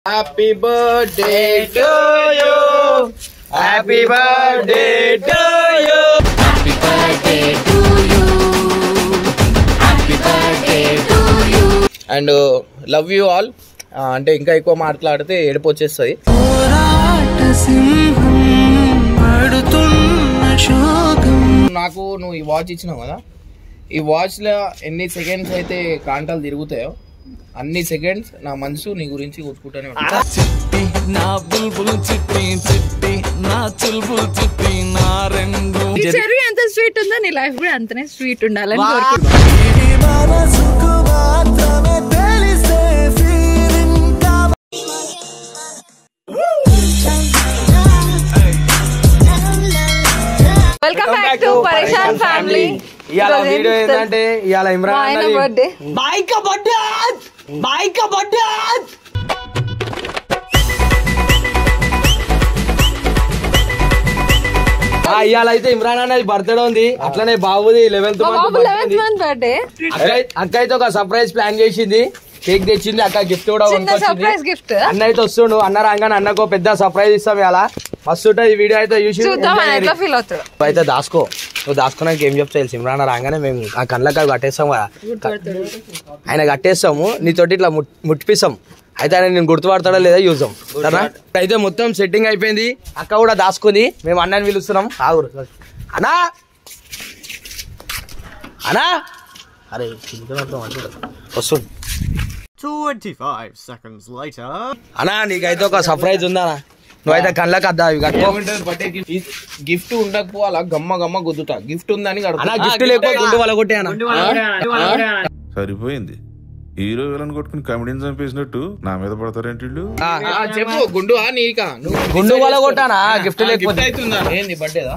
Happy birthday to you happy birthday to you Happy birthday to you. Happy birthday to you. And love you all అంటే ఇంకా ఎక్కువ మాట్లాడితే ఏడుపు వచ్చేస్తుంది నాకు నువ్వు ఈ వాచ్ ఇచ్చినావు కదా ఈ వాచ్ లో ఎన్ని సెకండ్స్ అయితే కాంటాలు తిరుగుతాయో అన్ని సెకండ్స్ నా మనసు నీ గురించి కొట్టుకుంటానే ఉంటాను చిట్టి నా బుల్బుల్ చిట్టి చిట్టి నా చుల్బుల్ చిట్టి నా రెండు ఈ చెర్రీ ఎంత స్వీట్ ఉందో నీ లైఫ్ కూడా అంతనే స్వీట్ ఉండాలని కోరుకుంటున్నాను ఈ మనసుకు మాత్రమే తెలిసే feeling కావాలి. Welcome back to Pareshan family ఇవాళ వీడియో ఏంటంటే ఇవాళ ఇమ్రాన్ ఆయన అన్నది- బర్త్డే ఆ, ఇవాళ అయితే ఇమ్రాన్ అన్నది బర్త్డే ఉంది అట్లనే బాబుది లెవెన్త్ బాబు లెవెన్త్ మంత్ బర్త్డే అక్క అయితే ఒక సర్ప్రైజ్ ప్లాన్ చేసింది కేక్ తెచ్చింది అక్క గిఫ్ట్ కూడా చిన్న కొనుక్కొచ్చింది. సర్ప్రైజ్ గిఫ్ట్ అన్న అయితే వస్తుండు అన్న రాగానే అన్నకు పెద్ద సర్ప్రైజ్ ఇస్తాం ఇలా మస్తు ఉంటుంది ఈ వీడియో అయితే చూసి చూద్దాం ఆయన enjoy ఎట్లా చేయండి. ఫీల్ అవుతాడు నువ్వు అయితే దాసుకో నువ్వు దాచుకున్నాక ఏం చెప్తా తెలుసు ఇమ్రాన్ రాగానే మేము ఆ కళ్ళకి అవి కట్టేస్తాం కదా ఆయన కట్టేస్తాము నీతోటి ఇట్లా ముట్- ముట్టిపిస్తాం అయితే ఆయన నేను గుర్తుపడతాడో లేదా చూద్దాం సరేనా అయితే మొత్తం సెట్టింగ్ అయిపోయింది అక్క కూడా దాసుకుంది మేము అన్నని పిలుస్తున్నాం ఆగురు అన్నా అన్నా అరే వస్తుంది 25 seconds later. అన్నా నీకైతే ఒక సర్ప్రైజ్ ఉందా అన్నా? నువ్వైతే కళ్ళకి అద్దా ఇవి కట్టుకో గిఫ్ట్ ఉండకపోవాలా గమ్మ గమ్మ గుద్దుతా గిఫ్ట్ ఉందని అన్నా గిఫ్ట్ లేకపోతే గుండు వల కొట్టే అన్న సరిపోయింది హీరో విలన్ కొట్టుకుని కమెడీని చంపేసినట్టు నా మీద పడతారేంటి వీళ్ళు ఆ, చెప్పు గుండు ఆ నీకా నువ్వు గుండు వల కొట్టానా గిఫ్ట్ లేకపోతే అవుతుందా ఏంది బర్త్డేదా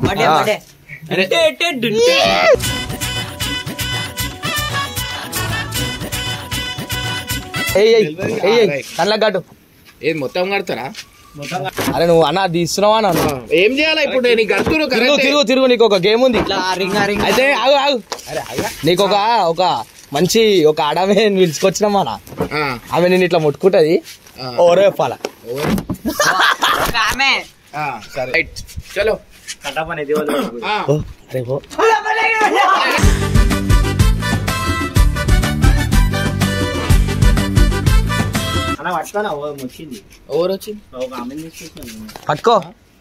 ఏయ్ ఏయ్, ఏయ్ ఏయ్, కళ్ళకి కట్టు ఏది మొత్తం కడతారా అరే నువ్వు అన్న అది ఇస్తున్నావా అన్న ఏం చేయాలా ఇప్పుడు నేను కడుతురు తిరుగు తిరుగు తిరుగు నీకు ఒక గేమ్ ఉంది అయితే ఆగు ఆగు నీకు ఒక ఒక మంచి ఒక ఆడమే పిలుచుకొచ్చినామా అన్న ఆమె నేను ఇట్లా ముట్టుకుంటది ఓరే చెప్పాలా సరే రైట్ చలో ఆ, ఓ, అరే ఓ. ఎవరు వచ్చింది పట్టుకో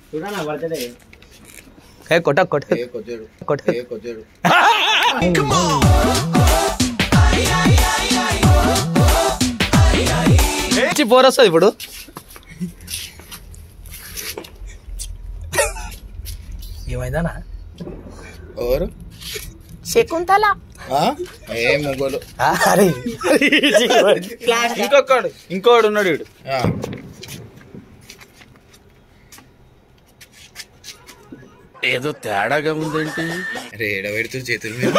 ఏ కొట్ట కొట్ట ఏ కొచ్చాడు కొట్ట ఏ కొచ్చాడు పోరొస్తుంది ఇప్పుడు ఏమైందనా ఎవరు శకుంతల ఆ? ఏ మొగలు అరే ఇంకొకడు ఇంకోడు ఉన్నాడు వీడు ఆ. ఏదో తేడాగా ఉందేంటి అరే ఎడబెడుతూ చేతుల మీద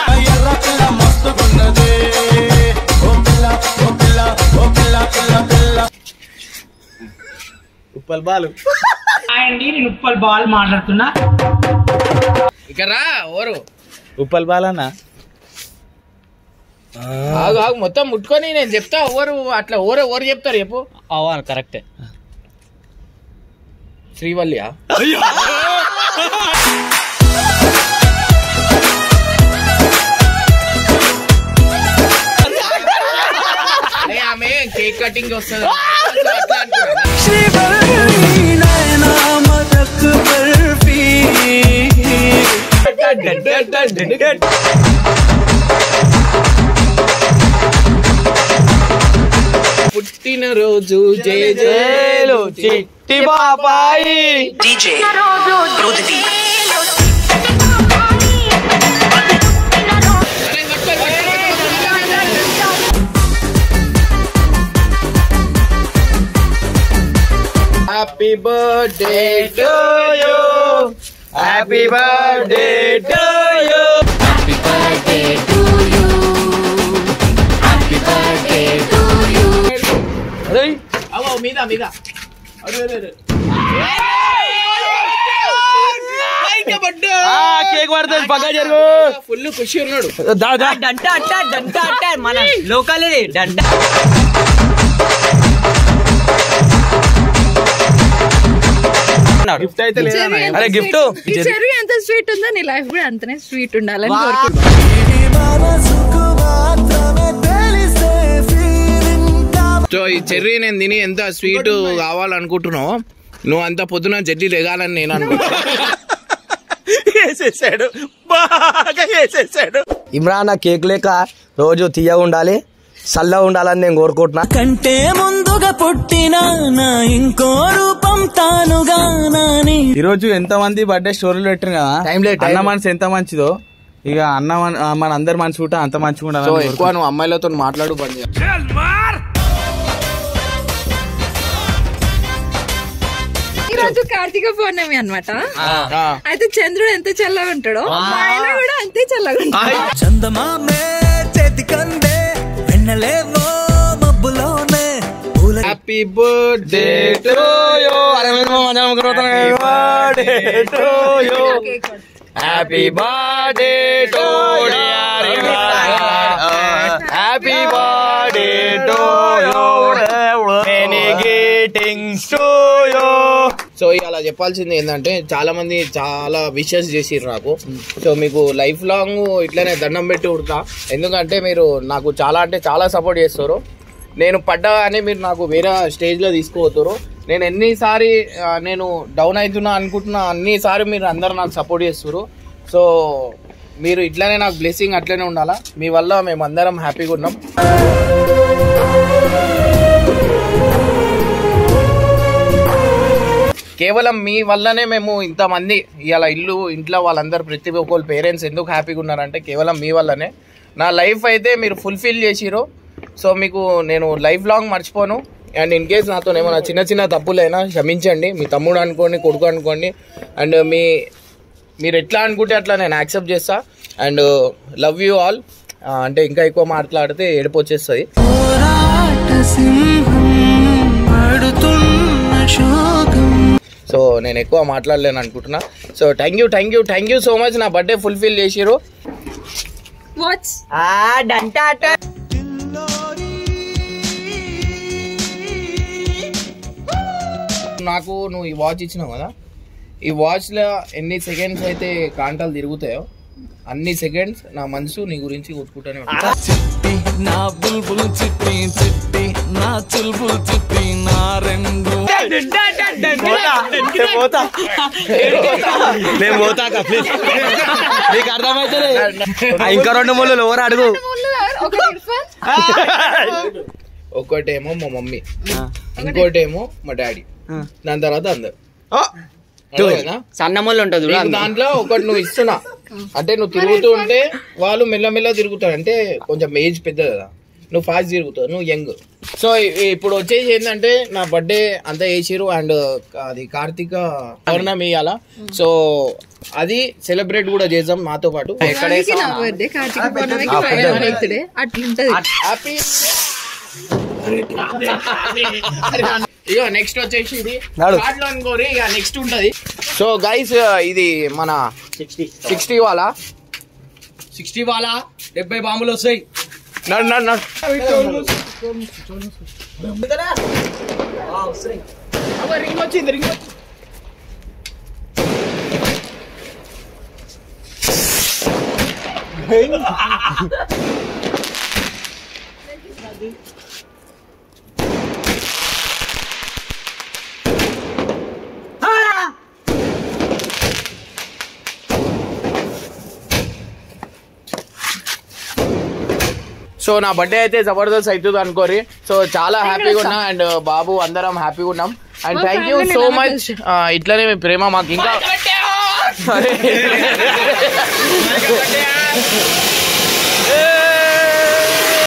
ఉప్పల్ బాలు అండి నేను ఉప్పల్ బాల్ మాట్లాడుతున్నా ఇక రా ఎవరు ఉప్పల్ బాల్ అన్న ఆగు ఆగు మొత్తం ముట్టుకొని నేను చెప్తా ఎవరు అట్లా ఎవరు ఎవరు చెప్తారు చెప్పు అవును కరెక్టే శ్రీవల్లియా అరే ఆమె కేక్ కటింగ్ వస్తుంది అట్లా అనుకున్నా. పుట్టినరోజు జయ జయలు చిట్టి బాబాయి happy birthday to you happy birthday to you Happy birthday to you. Happy birthday to you. అవో మీద మీద అరే అరే అరే కేక్ పడుతుంది పక్క జరుగు ఫుల్ ఖుషి ఉన్నాడు దా దా డంట అట్ట డంట అట్ట మన లోకల్ డంట మాట్లాడు గిఫ్ట్ అయితే లేదా చెర్రీ ఎంత అరే, gift. sweet- ఈ చెర్రీ ఎంత స్వీట్ ఉందో నీ లైఫ్ కూడా అంతనే స్వీట్ ఉండాలని కోరుకుంటున్నా సో ఈ చెర్రీ నేను తిని ఎంత స్వీట్ కావాలనుకుంటున్నావు నువ్వు అంత పొద్దున జడ్జి దిగాలని నేను అనుకుంటున్నా వేసేసాడు బాగా వేసేసాడు ఇమ్రాన్ ఆ కేక్ లేక రోజు తీయగా ఉండాలి చల్లగా ఉండాలని నేను కోరుకుంటున్నా కంటే ముందుగా పుట్టిన నా ఇంకో రూపం తానుగా నాని ఈ రోజు ఎంత మంది బర్త్డే స్టోరీలు పెట్టారు కదా Time లేదు, time అన్న లేదు. మనసు ఎంత మంచిదో ఇక అన్న మన- ఆ, మన అందరి మనసు కూడా అంత మంచిగా సో ఉండాలి ఎక్కువ నువ్వు అమ్మాయిలతో మాట్లాడు బంద్ చేయి. ఈ రోజు కార్తీక పౌర్ణమి అన్నమాట ఆ. అయితే చంద్రుడు ఎంత చల్లగా ఉంటాడో ఆయన కూడా అంతే చల్లగా ఉంటాడు చందమామే చేతి కందే వెన్నలేవో మబ్బులోనే పూల happy birthday happy birthday to happy birthday to many greetings to you so ఇవాళ చెప్పాల్సింది ఏంటంటే చాలా మంది చాలా విషెస్ చేసిర్రు నాకు సో మీకు లైఫ్ లాంగ్ ఇట్లనే దండం పెట్టి ఉడతా ఎందుకంటే మీరు నాకు చాలా అంటే చాలా సపోర్ట్ చేస్తారు నేను పడ్డా అని మీరు నాకు వేరే స్టేజ్లో తీసుకుపోతారు నేను ఎన్నిసారి ఆ, నేను డౌన్ అవుతున్నా అనుకుంటున్నా అన్నిసారి మీరు అందరు నాకు సపోర్ట్ చేస్తారు సో మీరు ఇట్లనే నాకు బ్లెస్సింగ్ అట్లనే ఉండాలా మీ వల్ల మేము అందరం హ్యాపీగా ఉన్నాం కేవలం మీ వల్లనే మేము ఇంతమంది ఇలా ఇల్లు ఇంట్లో వాళ్ళందరూ ప్రతి ఒక్కరు పేరెంట్స్ ఎందుకు హ్యాపీగా ఉన్నారంటే కేవలం మీ వల్లనే నా లైఫ్ అయితే మీరు ఫుల్ఫిల్ చేసిరు సో మీకు నేను లైఫ్ లాంగ్ మర్చిపోను అండ్ ఇన్ కేస్ నాతో ఏమైనా చిన్న చిన్న తప్పులైనా క్షమించండి మీ తమ్ముడు అనుకోండి కొడుకు అనుకోండి అండ్ మీ మీరు ఎట్లా అనుకుంటే అట్లా నేను యాక్సెప్ట్ చేస్తా అండ్ లవ్ యూ ఆల్ అంటే ఇంకా ఎక్కువ మాట్లాడితే ఏడుపు వచ్చేస్తుంది పోరాట సింహం ఆడుతున్న శోకం సో నేను ఎక్కువ మాట్లాడలేను అనుకుంటున్నా so thank you thank you thank you so much నా బర్త్డే ఫుల్ఫిల్ చేసిరు వాట్స్ నాకు నువ్వు ఈ వాచ్ ఇచ్చినావు కదా ఈ వాచ్లో ఎన్ని సెకండ్స్ అయితే కాంటాలు తిరుగుతాయో అన్ని సెకండ్స్ నా మనసు నీ గురించి కొట్టుకుంటానే ఉంటా చిట్టి నా బుల్బుల్ చిట్టి చిట్టి నా చుల్బుల్ చిట్టి నా రెండు పోతా నేను పోతా అక్క, please. నీకు అర్థమైతే ఇంకా రెండు ముళ్ళు ఎవరు అడుగు ఒక ఇర్ఫాన్ ఒకటేమో మా మమ్మీ ఇంకోటేమో మా డాడీ దాని తర్వాత అందరు అర్థమైందా? సన్నమూలు ఉంటుంది నీకు దాంట్లో ఒకటి నువ్వు ఇస్తున్నా అంటే నువ్వు తిరుగుతూ ఉంటే వాళ్ళు మెల్లమెల్ల తిరుగుతారు అంటే కొంచెం ఏజ్ పెద్ద కదా నువ్వు ఫాస్ట్ తిరుగుతావు నువ్వు యంగ్ సో ఇ- ఇప్పుడు వచ్చేసి ఏంటంటే నా బర్త్డే అంతా చేసిరు అండ్ అది కార్తీక పౌర్ణమి ఇయ్యాల సో అది సెలబ్రేట్ కూడా చేద్దాం నాతో పాటు అందుకే నా బర్త్డే కార్తీక పౌర్ణమికి ఫైవ్ బర్త్డే అట్లుంటది హ్యాపీ ఇక నెక్స్ట్ వచ్చేసి ఇది నాడు. కార్డ్ లోన్ కోరి ఇక నెక్స్ట్ ఉంటది సో గైస్ ఇది మన సిక్స్టీ వాళ్ళ సిక్స్టీ వాళ్ళ డెబ్బై బాంబులు వస్తాయి నడు నడు నడు అవ్వ, రింగ్ వచ్చింది రింగ్ వచ్చింది సో నా బర్త్డే అయితే జబర్దస్త్ అవుతుంది అనుకోరి సో చాలా హ్యాపీగా ఉన్నా అండ్ బాబు అందరం హ్యాపీగా ఉన్నాం అండ్ మా థ్యాంక్ యూ family సో ఎలా మచ్ ఇట్లనే మీ ప్రేమ మాకు ఇంకా అరే.